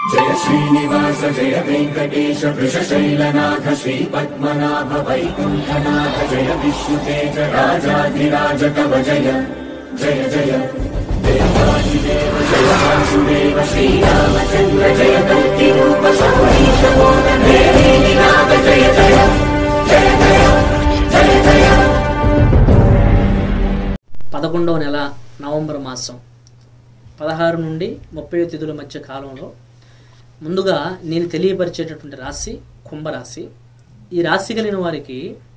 जय श्रीनिवास जय वेङ्कटेश वृषशैलनाथ श्रीपद्मनाभ वैकुण्ठनाथ जय विष्णुतेज राजाधिराज कव जय जय जय देवादिदेव जय वासुदेव श्रीरामचन्द्र जय कल्किरूप शौरीश मोदन देवीनाथ जय जय जय जय जय जय పదకొండవ నెల నవంబర్ మాసం పదహారు నుండి ముప్పై తిథుల మధ్య కాలంలో ముందుగా నేను తెలియపరిచేటటువంటి రాశి కుంభరాశి ఈ రాశి కలిగిన వారికి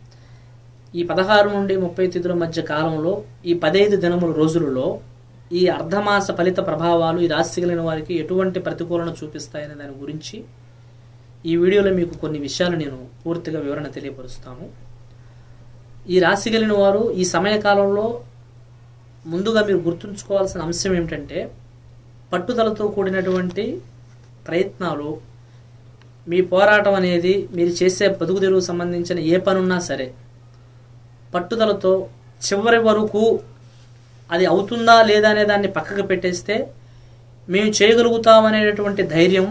ఈ పదహారు నుండి ముప్పై తిథుల మధ్య కాలంలో ఈ పదైదు దినముల రోజులలో ఈ అర్ధమాస ఫలిత ప్రభావాలు ఈ రాశి కలిగిన వారికి ఎటువంటి ప్రతికూలన చూపిస్తాయనే దాని గురించి ఈ వీడియోలో మీకు కొన్ని విషయాలు నేను పూర్తిగా వివరణ తెలియపరుస్తాను ఈ రాశి కలిగిన వారు ఈ సమయకాలంలో ముందుగా మీరు గుర్తుంచుకోవాల్సిన అంశం ఏమిటంటే పట్టుదలతో కూడినటువంటి ప్రయత్నాలు మీ పోరాటం అనేది మీరు చేసే బతుకు తెరువు సంబంధించిన ఏ పనున్నా సరే పట్టుదలతో చివరి వరకు అది అవుతుందా లేదా అనే దాన్ని పక్కకు పెట్టేస్తే మేము చేయగలుగుతామనేటటువంటి ధైర్యం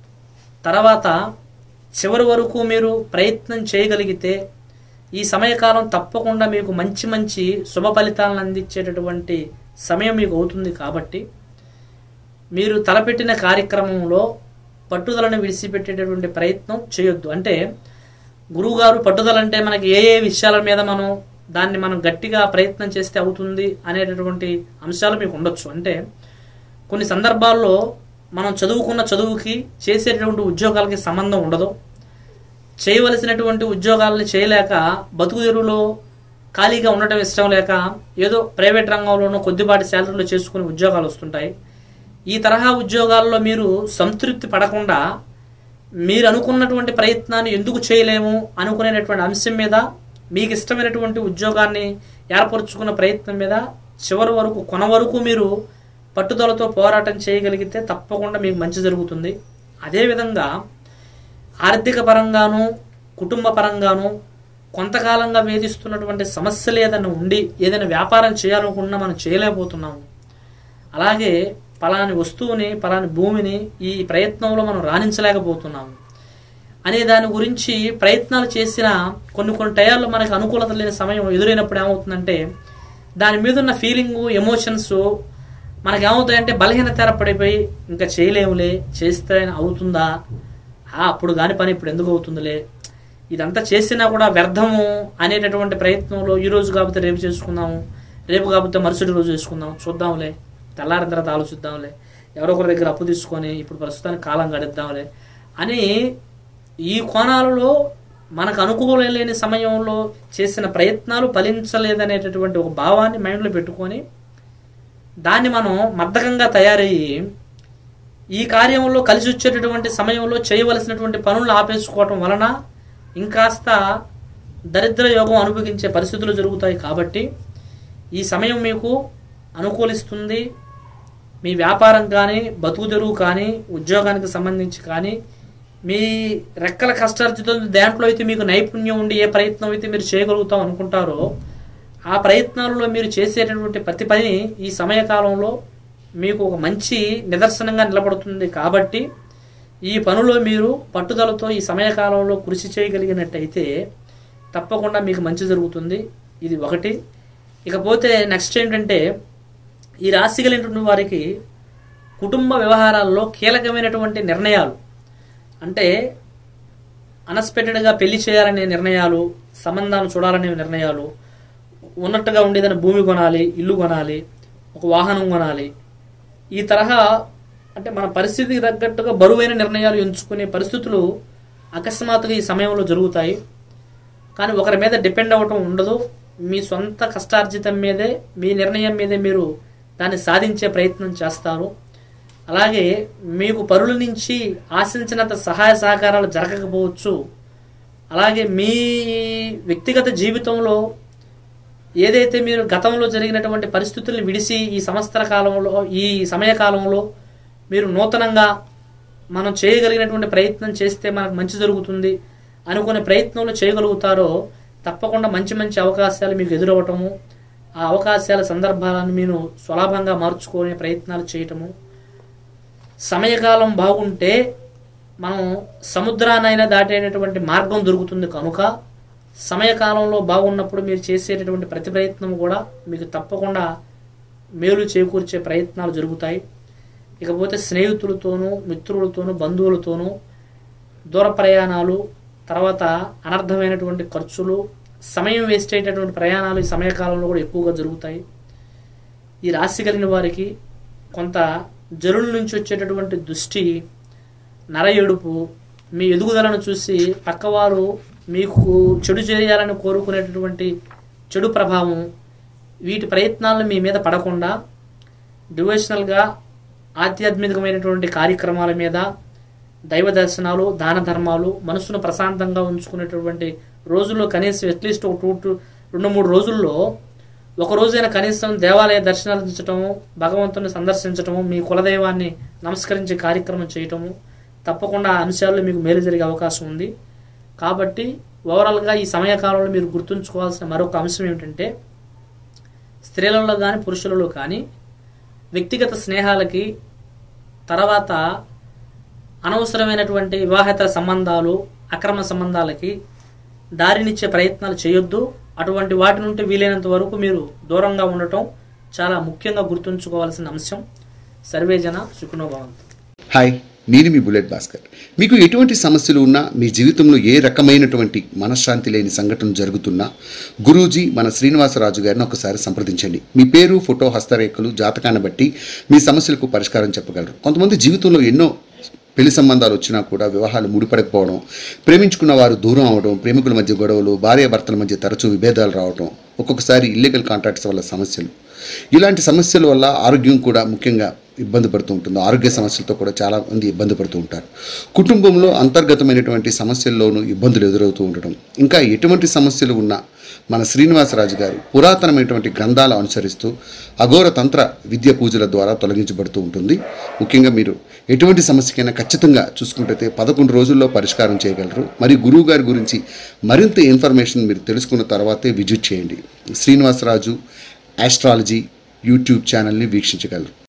తర్వాత చివరి వరకు మీరు ప్రయత్నం చేయగలిగితే ఈ సమయకాలం తప్పకుండా మీకు మంచి మంచి శుభ ఫలితాలను అందించేటటువంటి సమయం మీకు అవుతుంది కాబట్టి మీరు తలపెట్టిన కార్యక్రమంలో పట్టుదలను విడిచిపెట్టేటటువంటి ప్రయత్నం చేయొద్దు అంటే గురువుగారు పట్టుదల అంటే మనకి ఏ ఏ విషయాల మీద మనం దాన్ని మనం గట్టిగా ప్రయత్నం చేస్తే అవుతుంది అనేటటువంటి అంశాలు మీకు ఉండొచ్చు అంటే కొన్ని సందర్భాల్లో మనం చదువుకున్న చదువుకి చేసేటటువంటి ఉద్యోగాలకి సంబంధం ఉండదు చేయవలసినటువంటి ఉద్యోగాలను చేయలేక బతుకు తెరువులో ఖాళీగా ఉండటం ఇష్టం లేక ఏదో ప్రైవేట్ రంగంలోనూ కొద్దిపాటి శాలరీలో చేసుకునే ఉద్యోగాలు వస్తుంటాయి ఈ తరహా ఉద్యోగాల్లో మీరు సంతృప్తి పడకుండా మీరు అనుకున్నటువంటి ప్రయత్నాన్ని ఎందుకు చేయలేము అనుకునేటటువంటి అంశం మీద మీకు ఇష్టమైనటువంటి ఉద్యోగాన్ని ఏర్పరచుకున్న ప్రయత్నం మీద చివరి వరకు కొన వరకు మీరు పట్టుదలతో పోరాటం చేయగలిగితే తప్పకుండా మీకు మంచి జరుగుతుంది అదేవిధంగా ఆర్థిక పరంగాను కుటుంబ పరంగాను కొంతకాలంగా వేధిస్తున్నటువంటి సమస్యలు ఏదైనా ఉండి ఏదైనా వ్యాపారం చేయాలనుకున్నా మనం చేయలేకపోతున్నాము అలాగే పలాని వస్తువుని పలాని భూమిని ఈ ప్రయత్నంలో మనం రాణించలేకపోతున్నాము అనే దాని గురించి ప్రయత్నాలు చేసిన కొన్ని కొన్ని టయాల్లో మనకు అనుకూలత లేని సమయం ఎదురైనప్పుడు ఏమవుతుందంటే దాని మీద ఉన్న ఫీలింగు ఎమోషన్స్ మనకి ఏమవుతాయంటే బలహీనత ఏర్పడిపోయి ఇంకా చేయలేములే చేస్తే అవుతుందా ఆ, అప్పుడు కాని పని ఇప్పుడు ఎందుకు అవుతుందిలే ఇదంతా చేసినా కూడా వ్యర్థము అనేటటువంటి ప్రయత్నంలో ఈ రోజు కాకపోతే రేపు చేసుకుందాము రేపు కాకపోతే మరుసటి రోజు చేసుకుందాం చూద్దాంలే తెల్లారిన తర్వాత ఆలోచిద్దాంలే ఎవరో ఒకరి దగ్గర అప్పు తీసుకొని ఇప్పుడు ప్రస్తుతానికి కాలం గడిద్దాంలే అని ఈ కోణాలలో మనకు అనుకూలం లేని సమయంలో చేసిన ప్రయత్నాలు ఫలించలేదనేటటువంటి ఒక భావాన్ని మైండ్లో పెట్టుకొని దాన్ని మనం మద్దకంగా తయారయ్యి ఈ కార్యంలో కలిసి వచ్చేటటువంటి సమయంలో చేయవలసినటువంటి పనులు ఆపేసుకోవటం వలన ఇంకాస్త దరిద్ర యోగం అనుభవించే పరిస్థితులు జరుగుతాయి కాబట్టి ఈ సమయం మీకు అనుకూలిస్తుంది మీ వ్యాపారం కానీ బతుకు తెరువు కానీ ఉద్యోగానికి సంబంధించి కానీ మీ రెక్కల కష్టార్జితం దాంట్లో అయితే మీకు నైపుణ్యం ఉండి ఏ ప్రయత్నం అయితే మీరు చేయగలుగుతాం అనుకుంటారో ఆ ప్రయత్నాలలో మీరు చేసేటటువంటి ప్రతి పని ఈ సమయకాలంలో మీకు ఒక మంచి నిదర్శనంగా నిలబడుతుంది కాబట్టి ఈ పనిలో మీరు పట్టుదలతో ఈ సమయకాలంలో కృషి చేయగలిగినట్టయితే తప్పకుండా మీకు మంచి జరుగుతుంది ఇది ఒకటి ఇకపోతే నెక్స్ట్ ఏంటంటే ఈ రాశి కలిగినటువంటి వారికి కుటుంబ వ్యవహారాల్లో కీలకమైనటువంటి నిర్ణయాలు అంటే అన్ఎక్స్పెక్టెడ్గా పెళ్లి చేయాలనే నిర్ణయాలు సంబంధాలు చూడాలనే నిర్ణయాలు ఉన్నట్టుగా ఉండేదైనా భూమి కొనాలి ఇల్లు కొనాలి ఒక వాహనం కొనాలి ఈ తరహా అంటే మన పరిస్థితికి తగ్గట్టుగా బరువైన నిర్ణయాలు ఎంచుకునే పరిస్థితులు అకస్మాత్తుగా ఈ సమయంలో జరుగుతాయి కానీ ఒకరి మీద డిపెండ్ అవ్వటం ఉండదు మీ సొంత కష్టార్జితం మీదే మీ నిర్ణయం మీదే మీరు దాన్ని సాధించే ప్రయత్నం చేస్తారు అలాగే మీకు పరుల నుంచి ఆశించినంత సహాయ సహకారాలు జరగకపోవచ్చు అలాగే మీ వ్యక్తిగత జీవితంలో ఏదైతే మీరు గతంలో జరిగినటువంటి పరిస్థితుల్ని విడిసి ఈ సంవత్సర కాలంలో ఈ సమయకాలంలో మీరు నూతనంగా మనం చేయగలిగినటువంటి ప్రయత్నం చేస్తే మనకు మంచి జరుగుతుంది అనుకునే ప్రయత్నంలో చేయగలుగుతారో తప్పకుండా మంచి మంచి అవకాశాలు మీకు ఎదురవ్వటము ఆ అవకాశాల సందర్భాలను మీరు సులభంగా మార్చుకునే ప్రయత్నాలు చేయటము సమయకాలం బాగుంటే మనం సముద్రానైనా దాటేటటువంటి మార్గం దొరుకుతుంది కనుక సమయకాలంలో బాగున్నప్పుడు మీరు చేసేటటువంటి ప్రతి ప్రయత్నం కూడా మీకు తప్పకుండా మేలు చేకూర్చే ప్రయత్నాలు జరుగుతాయి ఇకపోతే స్నేహితులతోనూ మిత్రులతోనూ బంధువులతోనూ దూర ప్రయాణాలు తర్వాత అనర్థమైనటువంటి ఖర్చులు సమయం వేస్ట్ అయ్యేటటువంటి ప్రయాణాలు ఈ సమయకాలంలో కూడా ఎక్కువగా జరుగుతాయి ఈ రాశి కలిగిన వారికి కొంత జరుల నుంచి వచ్చేటటువంటి దృష్టి నర ఏడుపు మీ ఎదుగుదలను చూసి పక్కవారు మీకు చెడు చేయాలని కోరుకునేటటువంటి చెడు ప్రభావం వీటి ప్రయత్నాలను మీ మీద పడకుండా డివోషనల్గా ఆధ్యాత్మికమైనటువంటి కార్యక్రమాల మీద దైవ దర్శనాలు దాన ధర్మాలు మనసును ప్రశాంతంగా ఉంచుకునేటటువంటి రోజుల్లో కనీసం అట్లీస్ట్ ఒక టూ టూ రెండు మూడు రోజుల్లో ఒక రోజైనా కనీసం దేవాలయ దర్శనాలించటము భగవంతుని సందర్శించటము మీ కులదైవాన్ని నమస్కరించే కార్యక్రమం చేయటము తప్పకుండా ఆ అంశాల్లో మీకు మేలు జరిగే అవకాశం ఉంది కాబట్టి ఓవరాల్గా ఈ సమయకాలంలో మీరు గుర్తుంచుకోవాల్సిన మరొక అంశం ఏమిటంటే స్త్రీలలో కానీ పురుషులలో కానీ వ్యక్తిగత స్నేహాలకి తర్వాత అనవసరమైనటువంటి వివాహేతర సంబంధాలు అక్రమ సంబంధాలకి దారినిచ్చే ప్రయత్నాలు చేయొద్దు అటువంటి వాటి నుండి వీలైనంత వరకు మీరు దూరంగా ఉండటం చాలా ముఖ్యంగా గుర్తుంచుకోవాల్సిన అంశం సర్వేజన సుఖనోభవంతు హాయ్ నేను మీ బుల్లెట్ భాస్కర్ మీకు ఎటువంటి సమస్యలు ఉన్నా మీ జీవితంలో ఏ రకమైనటువంటి మనశ్శాంతి లేని సంఘటన జరుగుతున్నా గురూజీ మన శ్రీనివాసరాజు గారిని ఒకసారి సంప్రదించండి మీ పేరు ఫోటో హస్తరేఖలు జాతకాన్ని బట్టి మీ సమస్యలకు పరిష్కారం చెప్పగలరు కొంతమంది జీవితంలో ఎన్నో పెళ్లి సంబంధాలు వచ్చినా కూడా వివాహాలు ముడిపడకపోవడం ప్రేమించుకున్న వారు దూరం అవడం ప్రేమికుల మధ్య గొడవలు భార్యాభర్తల మధ్య తరచూ విభేదాలు రావడం ఒక్కొక్కసారి ఇల్లీగల్ కాంట్రాక్ట్స్ వల్ల సమస్యలు ఇలాంటి సమస్యల వల్ల ఆరోగ్యం కూడా ముఖ్యంగా ఇబ్బంది పడుతూ ఉంటుంది ఆరోగ్య సమస్యలతో కూడా చాలా మంది ఇబ్బంది పడుతూ ఉంటారు కుటుంబంలో అంతర్గతమైనటువంటి సమస్యల్లోనూ ఇబ్బందులు ఎదురవుతూ ఉండడం ఇంకా ఎటువంటి సమస్యలు ఉన్నా మన శ్రీనివాసరాజు గారు పురాతనమైనటువంటి గ్రంథాలు అనుసరిస్తూ అఘోర తంత్ర విద్య పూజల ద్వారా తొలగించబడుతూ ఉంటుంది ముఖ్యంగా మీరు ఎటువంటి సమస్యకైనా ఖచ్చితంగా చూసుకుంటే పదకొండు రోజుల్లో పరిష్కారం చేయగలరు మరి గురువు గారి గురించి మరింత ఇన్ఫర్మేషన్ మీరు తెలుసుకున్న తర్వాతే విజిట్ చేయండి శ్రీనివాసరాజు ఆస్ట్రాలజీ యూట్యూబ్ ఛానల్ని వీక్షించగలరు